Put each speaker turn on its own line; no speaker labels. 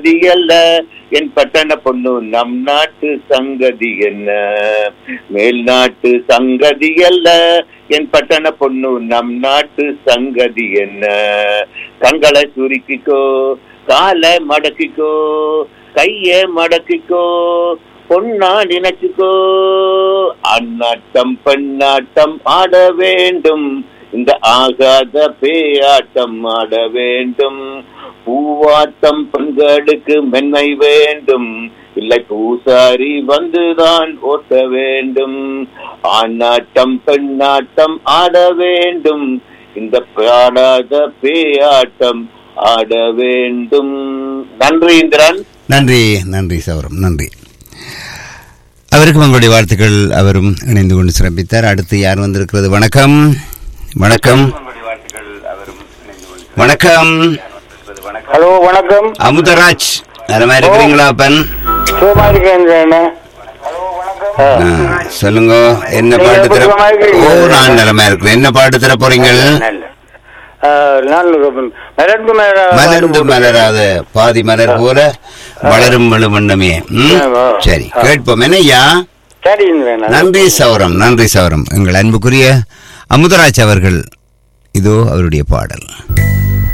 சங்கதி அல்ல என் பட்டண பொண்ணு நம் நாட்டு சங்கதி என்ன மேல் நாட்டு சங்கதி அல்ல என் பட்டண பொண்ணு நம் நாட்டு சங்கதி என்ன கண்களை சுருக்கிக்கோ காலை மடக்கிக்கோ கைய மடக்கிக்கோ பொண்ணா நினைச்சுக்கோ அந்நாட்டம் பெண்ணாட்டம் ஆட வேண்டும் இந்த ஆகாத பேயாட்டம் ஆட வேண்டும் பூவாட்டம் பெண்களுக்கு மென்மை வேண்டும் இல்லை பூசாரி வந்துதான் ஓட்ட வேண்டும் ஆணாட்டம் பெண்ணாட்டம் ஆட வேண்டும் இந்த பாடாத பேயாட்டம் ஆட வேண்டும் நன்றி இந்திரன்
நன்றி நன்றி சௌரம் நன்றி அவருக்கும் உங்களுடைய வாழ்த்துக்கள் அவரும் இணைந்து கொண்டு சிறப்பித்தார் அடுத்து யார் வந்திருக்கிறது வணக்கம் வணக்கம் வணக்கம்
ஹலோ வணக்கம்
அமுதராஜ் நலமா இருக்கிறீங்களா அப்பன்
சுகமா இருக்கேன்
ஆ, சொல்லுங்க என்ன பாட்டு தர
சுகமா இருக்கிறீங்க?
ஓ நான் நலமா இருக்கிறேன் என்ன பாட்டு தர போறீங்க
நான் மலர்ந்து
மலர்ந்து மலராத பாதி மலர் போல வளரும் வண்ணமே ம்?
ஆமா.
சரி கேட்போம் என்னய்யா
சரி இந்திரன்
நன்றி சௌரம் நன்றி சௌரம் எங்கள் அன்புக்குரிய அமுதராஜ் அவர்கள் இதோ அவருடைய பாடல்